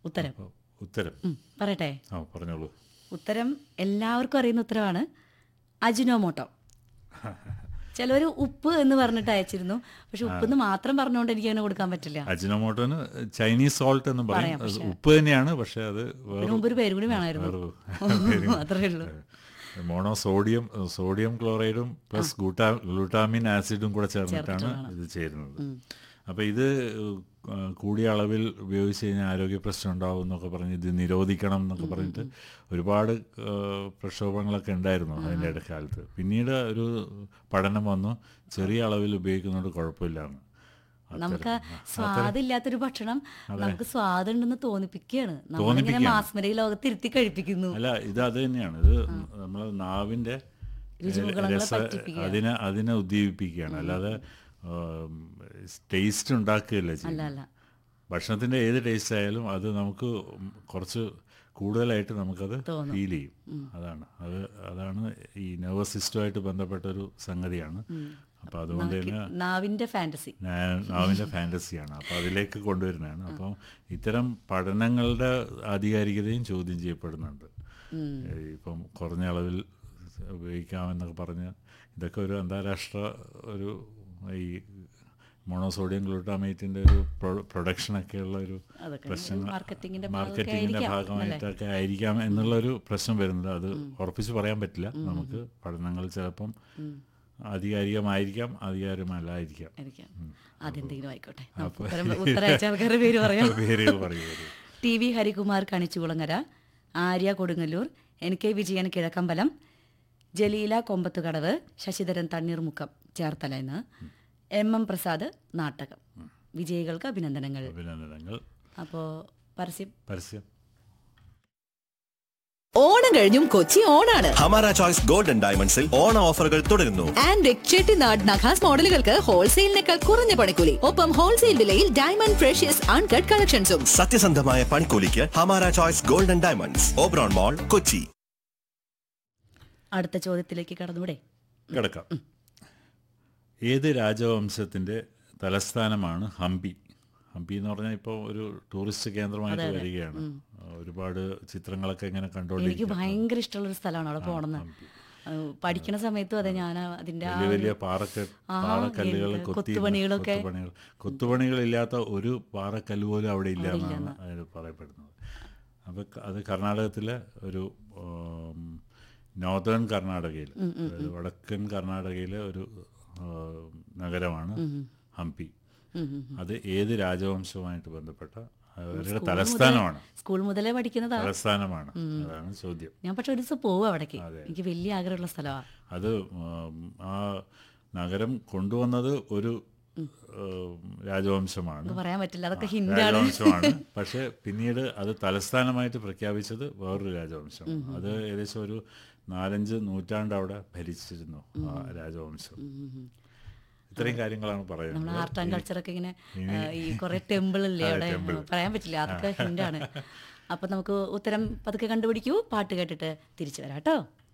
ഉത്തരം അപ്പോൾ ഉത്തരം ഉം, പറയട്ടെ ആ പറഞ്ഞോളൂ ഉത്തരം എല്ലാവർക്കും അറിയുന്ന ഉത്തരവാണ് അജിനോമോട്ടോ ചിലർ ഉപ്പ് എന്ന് പറഞ്ഞിട്ട് അയച്ചിരുന്നു പക്ഷെ ഉപ്പ് എന്ന് മാത്രം പറഞ്ഞുകൊണ്ട് എനിക്ക് അങ്ങനെ കൊടുക്കാൻ പറ്റില്ല അജിനോമോട്ടോന് ചൈനീസ് സോൾട്ട് എന്ന് പറയും അത് ഉപ്പ് തന്നെയാണ് പക്ഷെ അത് വേറെ അതിന് മുമ്പ് ഒരു പേര് കൂടി വേണമായിരുന്നു വേറെ മാത്രമേ ഉള്ളൂ മോണോ സോഡിയം സോഡിയം ക്ലോറൈഡും പ്ലസ് ഗ്ലൂട്ടാ ഗ്ലൂട്ടാമിൻ ആസിഡും കൂടെ ചേർന്നിട്ടാണ് ഇത് ചേരുന്നത് അപ്പോൾ ഇത് ആ, കൂടിയ അളവിൽ ഉപയോഗിച്ച് കഴിഞ്ഞാൽ ആരോഗ്യ പ്രശ്നം ഉണ്ടാവും എന്നൊക്കെ പറഞ്ഞ് ഇത് നിരോധിക്കണം എന്നൊക്കെ പറഞ്ഞിട്ട് ഒരുപാട് ആ, പ്രക്ഷോഭങ്ങളൊക്കെ ഉണ്ടായിരുന്നു അതിൻ്റെ ഇടക്കാലത്ത് പിന്നീട് ഒരു പഠനം വന്നു ചെറിയ അളവിൽ ഉപയോഗിക്കുന്നതുകൊണ്ട് കുഴപ്പമില്ലാന്ന് നമുക്ക് സ്വാദില്ലാത്തൊരു ഭക്ഷണം നമുക്ക് സ്വാദുണ്ടെന്ന് തോന്നിപ്പിക്കുകയാണ് നമ്മളിങ്ങനെ മാസ്മരി ലോകത്തിരുത്തി കഴിപ്പിക്കുന്നു അല്ല ഇത് അത് തന്നെയാണ് ഇത് നമ്മളെ നാവിൻ്റെ രുചിമുകളങ്ങളെ രസ പറ്റിപ്പിക്കുക. അതിനെ അതിനെ ഉദ്ദീപിപ്പിക്കുകയാണ് അല്ലാതെ ടേസ്റ്റ് ഉണ്ടാക്കുകയല്ല അല്ല ചെയ്യുന്നത് അല്ല ഭക്ഷണത്തിൻ്റെ ഏത് ടേസ്റ്റ് ആയാലും അത് നമുക്ക് കുറച്ച് കൂടുതലായിട്ട് നമുക്കത് തോന്നും. ഫീൽ ചെയ്യും അതാണ് അത് അതാണ് ഈ നെർവസ് സിസ്റ്റമായിട്ട് ബന്ധപ്പെട്ട ഒരു സംഗതിയാണ് അപ്പോൾ അതുകൊണ്ട് തന്നെ നാവിന്റെ ഫാന്റസി നാ- നാവിൻ്റെ ഫാൻറ്റസിയാണ് അപ്പോൾ അതിലേക്ക് കൊണ്ടുവരുന്നതാണ് അപ്പോൾ ഇത്തരം പഠനങ്ങളുടെ ആധികാരികതയും ചോദ്യം ചെയ്യപ്പെടുന്നുണ്ട് ഏ, ഇപ്പം കുറഞ്ഞ അളവിൽ ഉപയോഗിക്കാമെന്നൊക്കെ പറഞ്ഞ് ഇതൊക്കെ ഒരു അന്താരാഷ്ട്ര ഒരു ഈ മോണോസോഡിയം ഗ്ലൂട്ടാമേറ്റിൻ്റെ ഒരു പ്രൊഡക്ഷനൊക്കെയുള്ള ഒരു അതൊക്കെ പ്രശ്നങ്ങൾ മാർക്കറ്റിങ്ങിന്റെ മാർക്കറ്റിങ്ങിൻ്റെ ഭാഗമായിട്ടൊക്കെ ആയിരിക്കാം എന്നുള്ളൊരു പ്രശ്നം വരുന്നത് അത് ഉറപ്പിച്ച് പറയാൻ പറ്റില്ല നമുക്ക് പഠനങ്ങൾ ചിലപ്പം ആധികാരികമായിരിക്കാം ആധികാരികമല്ലായിരിക്കാം ആയിരിക്കാം അതെന്തെങ്കിലും ആയിക്കോട്ടെ നമുക്ക് ഉത്തരം ഉത്തരം അയച്ച ആൾക്കാരുടെ പേര് പറയാം പേരുകൾ പറയൂ T V Harikumar Kanichukulangara Arya Kodungallur N K Vijayan Kizhakkambalam Jaleela Kombathukadavu Sasidharan Thanneermukkom Cherthala എന്ന് എം എം പ്രസാദ് നാട്ടകം വിജയികൾക്ക് അഭിനന്ദനങ്ങൾ അഭിനന്ദനങ്ങൾ അപ്പോൾ പരസ്യം പരസ്യം ഓണം കഴിഞ്ഞും കൊച്ചി ഓണാണ് ഹമാര ചോയ്സ് ഗോൾഡൻ ഡയമണ്ട്സിൽ ഓണ ഓഫറുകൾ തുടരുന്നു ആൻഡ് ചെട്ടിനാട് നഖാസ് മോഡലുകൾക്ക് ഹോൾസെയിലിനേക്കാൾ കുറഞ്ഞ പണിക്കൂലി ഒപ്പം ഹോൾസെയിൽ വിലയിൽ ഡയമണ്ട് ഫ്രഷ്യസ് അൺകട്ട് കളക്ഷൻസും സത്യസന്ധമായ പണിക്കൂലിക്ക് Hamara choice golden diamonds Oberon mall Kochi അടുത്ത ചോദ്യത്തിലേക്ക് കടന്നുകൂടെ കിടക്കാം ഏത് രാജവംശത്തിൻ്റെ തലസ്ഥാനമാണ് ഹംപി ഹംപി എന്ന് പറഞ്ഞാൽ ഇപ്പോൾ ഒരു ടൂറിസ്റ്റ് കേന്ദ്രമായിട്ട് വരികയാണ് ഒരുപാട് ചിത്രങ്ങളൊക്കെ ഇങ്ങനെ എനിക്ക് കണ്ടുകൊണ്ടിരിക്കും ഭയങ്കര ഇഷ്ടമുള്ള ഒരു സ്ഥലമാണ് അവിടെ പോകണമെന്ന് പഠിക്കണ സമയത്തും അതെ ഞാൻ അതിന്റെ ആ വലിയ വലിയ ഒരു- പാറക്ക ആഹാ, പാറക്കല്ലുകൾ എന്ത് കൊത്തി കൊത്തുപണികളൊക്കെ. കൊത്തുപണികൾ കൊത്തുപണികളില്ലാത്ത ഒരു പാറക്കല്ല് പോലും അവിടെ ഇല്ല എന്നാണ് അതിൽ പറയപ്പെടുന്നത് അപ്പോൾ അത് കർണാടകത്തിലെ ഒരു നോർത്തേൺ കർണാടകയിൽ അതായത് വടക്കൻ കർണാടകയിലെ ഒരു ആ, നഗരമാണ് ഹംപി ഉം, ഉം. അത് ഏത് രാജവംശവുമായിട്ട് ബന്ധപ്പെട്ട അവരുടെ തലസ്ഥാനമാണ് സ്കൂൾ മുതലേ പഠിക്കുന്നതാ തലസ്ഥാനമാണ് അതാണ് ചോദ്യം ഞാൻ പക്ഷെ ഒരു ദിവസം പോവും അവിടേക്ക് എനിക്ക് വലിയ ആഗ്രഹമുള്ള സ്ഥലമാണ് അത് ഉം, ആ നഗരം കൊണ്ടുവന്നത് ഒരു ഉം, രാജവംശമാണ് പറയാൻ പറ്റില്ല അതൊക്കെ ഹിന്ദാണ് രാജവംശമാണ് പക്ഷെ പിന്നീട് അത് തലസ്ഥാനമായിട്ട് പ്രഖ്യാപിച്ചത് വേറൊരു രാജവംശം അത് ഏകദേശം ഒരു നാലഞ്ച് നൂറ്റാണ്ട് അവിടെ ഭരിച്ചിരുന്നു ആ രാജവംശം ഇത്രയും കാര്യങ്ങളാണ് നമ്മൾ പറയുന്നത് ആർട്ട് ആൻഡ് കൾച്ചറൊക്കെ ഇങ്ങനെ ആ, ഈ കുറെ ടെമ്പിൾ ഇല്ലേ അവിടെ പറയാൻ പറ്റില്ല അതൊക്കെ ഹിന്ദാണ് അപ്പൊ നമുക്ക് ഉത്തരം പതുക്കെ കണ്ടുപിടിക്കൂ പാട്ട് കേട്ടിട്ട് തിരിച്ചു വരാം കേട്ടോ